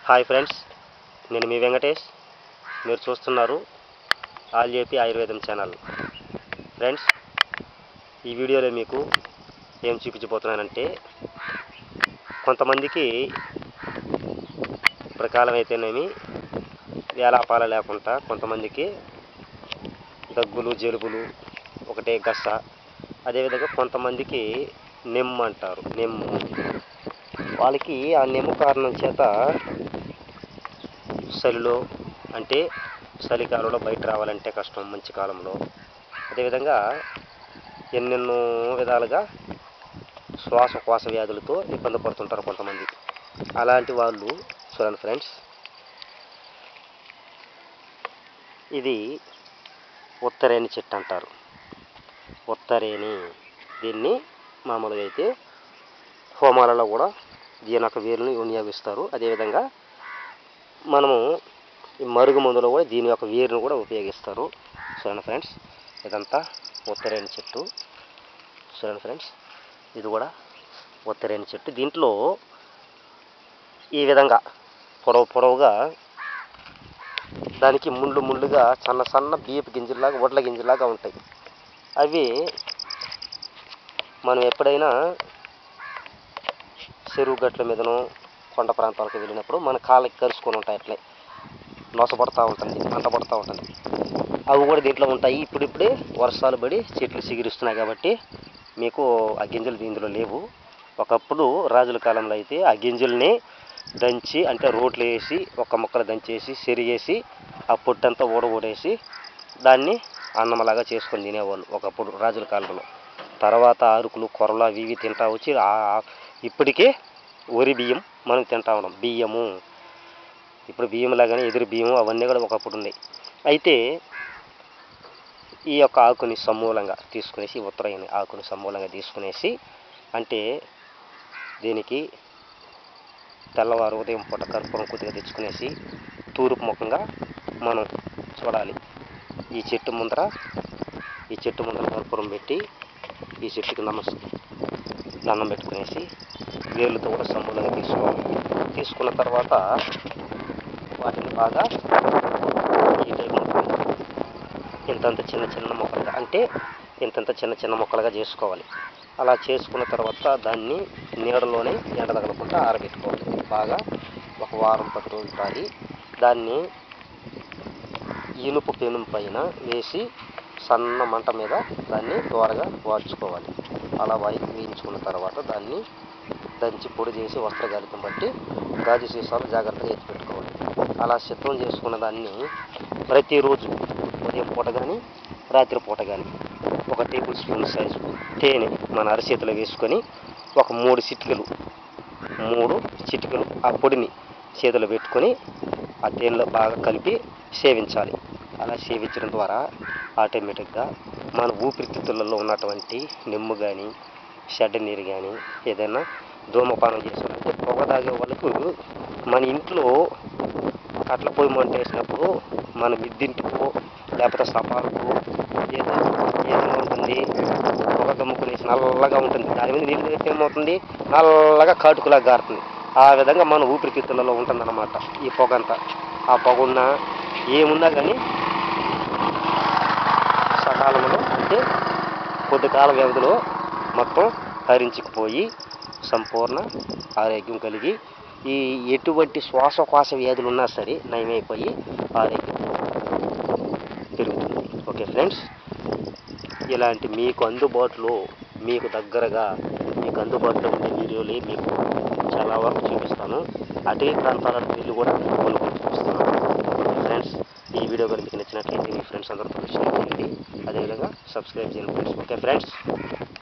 hi friends నేను మీ వెంకటేష్ మీరు చూస్తున్నారు ఆల్ జేపీ ఆయుర్వేదం ఛానల్ ఫ్రెండ్స్ ఈ వీడియోలో మీకు ఏం చూపించబోతున్నానంటే కొంతమందికి ప్రకారం అయితేనేమి వేలాపాల లేకుండా కొంతమందికి దగ్గులు జలుబులు ఒకటే గస్స అదేవిధంగా కొంతమందికి నిమ్ము అంటారు నిమ్ము వాళ్ళకి ఆ నిమ్ము కారణం చేత చలిలో అంటే చలికాలంలో బయట రావాలంటే కష్టం మంచి కాలంలో అదేవిధంగా ఎన్నెన్నో విధాలుగా శ్వాసకోశ వ్యాధులతో ఇబ్బంది పడుతుంటారు కొంతమంది అలాంటి వాళ్ళు చూడండి ఫ్రెండ్స్ ఇది ఉత్తరేణి చెట్టు అంటారు ఉత్తరేణి దీన్ని మామూలుగా అయితే హోమాలలో కూడా దీని యొక్క వేరుని వినియోగిస్తారు అదేవిధంగా మనము ఈ మరుగు మందులో కూడా దీని యొక్క వేరును కూడా ఉపయోగిస్తారు చూడండి ఫ్రెండ్స్ ఇదంతా ఉత్తరేణి చెట్టు చూడండి ఫ్రెండ్స్ ఇది కూడా ఉత్తరేణి చెట్టు దీంట్లో ఈ విధంగా పొడవు పొడవుగా దానికి ముళ్ళు ముళ్ళుగా సన్న సన్న బియ్యపు గింజల్లాగా వడ్ల గింజల్లాగా ఉంటాయి అవి మనం ఎప్పుడైనా చెరువు గట్ల మీదనో కొండ ప్రాంతాలకు వెళ్ళినప్పుడు మన కాళ్ళకి కరుచుకొని ఉంటాయి అట్లే నొసపడతా ఉంటుంది మంట పడుతూ ఉంటుంది అవి కూడా దీంట్లో ఉంటాయి ఇప్పుడిప్పుడే వర్షాలు పడి చెట్లు చిగురిస్తున్నాయి కాబట్టి మీకు ఆ గింజలు దీంట్లో లేవు ఒకప్పుడు రాజుల కాలంలో అయితే ఆ గింజల్ని దంచి అంటే రోట్లు వేసి ఒక ముక్కలు దంచేసి సెరిగేసి ఆ పొట్టంతా ఊడగూడేసి దాన్ని అన్నంలాగా చేసుకొని తినేవాళ్ళు ఒకప్పుడు రాజుల కాలంలో తర్వాత అరుకులు కొరలు అవి ఇవి తింటా వచ్చి ఆ- ఇప్పటికే వరి బియ్యం మనం తింటా ఉన్నాం బియ్యము ఇప్పుడు బియ్యం లాగానే ఎదురు బియ్యం అవన్నీ కూడా ఒకప్పుడు ఉన్నాయి అయితే ఈ యొక్క ఆకుని సమూలంగా తీసుకునేసి ఉత్తరాయణ ఆకుని సమూలంగా తీసుకునేసి అంటే దీనికి తెల్లవారు ఉదయం పూట కర్పూరం కొద్దిగా తెచ్చుకునేసి తూర్పు ముఖంగా మనం చూడాలి ఈ చెట్టు ముందర ఈ చెట్టు ముందర కర్పూరం పెట్టి ఈ చెట్టుకి నమస్ దండం పెట్టుకునేసి వేళ్ళతో కూడా సమూలంగా తీసుకోవాలి తీసుకున్న తర్వాత వాటిని బాగా ఈ టైప్ మొక్కలుగా ఇంతంత చిన్న చిన్న మొక్కలుగా అంటే ఇంతంత చిన్న చిన్న మొక్కలుగా చేసుకోవాలి అలా చేసుకున్న తర్వాత దాన్ని నీడలోనే ఎండ తగలకుండా ఆరబెట్టుకోవాలి బాగా ఒక వారం పది రోజులు తాగి దాన్ని ఇనుపు పెనం పైన వేసి సన్న మంట మీద దాన్ని దోరగా వార్చుకోవాలి అలా వై వేయించుకున్న తర్వాత దాన్ని దంచి పొడి చేసి వస్త్రగాలితం బట్టి గాజు సీసాలు జాగ్రత్తగా ఎత్తి పెట్టుకోవాలి అలా సిద్ధం చేసుకున్న దాన్ని ప్రతిరోజు ఉదయం పూట కానీ రాత్రి పూట కానీ ఒక టేబుల్ స్పూన్ సైజు తేనె మన అరచేతిలో వేసుకొని ఒక మూడు చిటికలు మూడు చిటికలు ఆ పొడిని చేతిలో పెట్టుకొని ఆ తేనెలో బాగా కలిపి సేవించాలి అలా సేవించడం ద్వారా ఆటోమేటిక్గా మన ఊపిరితిత్తులలో ఉన్నటువంటి నిమ్ము కానీ షెడ్ నీరు కానీ ఏదైనా ధూమపానం చేసినట్టు పొగ తాగే వాళ్ళకు మన ఇంట్లో కట్ల పొయ్యి మంట వేసినప్పుడు మన మిద్దింటికో లేకపోతే సపాలకు ఏదో ఏదైనా ఉంటుంది పొగ గమ్ముకునేసి నల్లగా ఉంటుంది దాని మీద నీళ్ళు వేస్తే ఏమవుతుంది నల్లగా కాటుకులా గారుతుంది ఆ విధంగా మన ఊపిరితిత్తులలో ఉంటుందన్నమాట ఈ పొగ అంతా ఆ పొగ ఉన్నా ఏమున్నా కానీ సకాలంలో అంటే కొద్ది కాల వ్యవధిలో మొత్తం హరించుకుపోయి సంపూర్ణ ఆరోగ్యం కలిగి ఈ ఎటువంటి శ్వాసకోశ వ్యాధులు ఉన్నా సరే నయమైపోయి ఆరోగ్యం పెరుగుతుంది ఓకే ఫ్రెండ్స్ ఇలాంటి మీకు అందుబాటులో మీకు దగ్గరగా మీకు అందుబాటులో ఉండే వీడియోలు మీకు చాలా వరకు చూపిస్తాను అటవీ ప్రాంతాలకు వెళ్ళి కూడా కొనుక్కొని చూపిస్తున్నాను ఫ్రెండ్స్ ఈ వీడియో కనుక మీకు నచ్చినట్లయితే మీ ఫ్రెండ్స్ అందరితో షేర్ చేయండి అదేవిధంగా సబ్స్క్రైబ్ చేయండి ఫ్రెండ్స్ ఓకే ఫ్రెండ్స్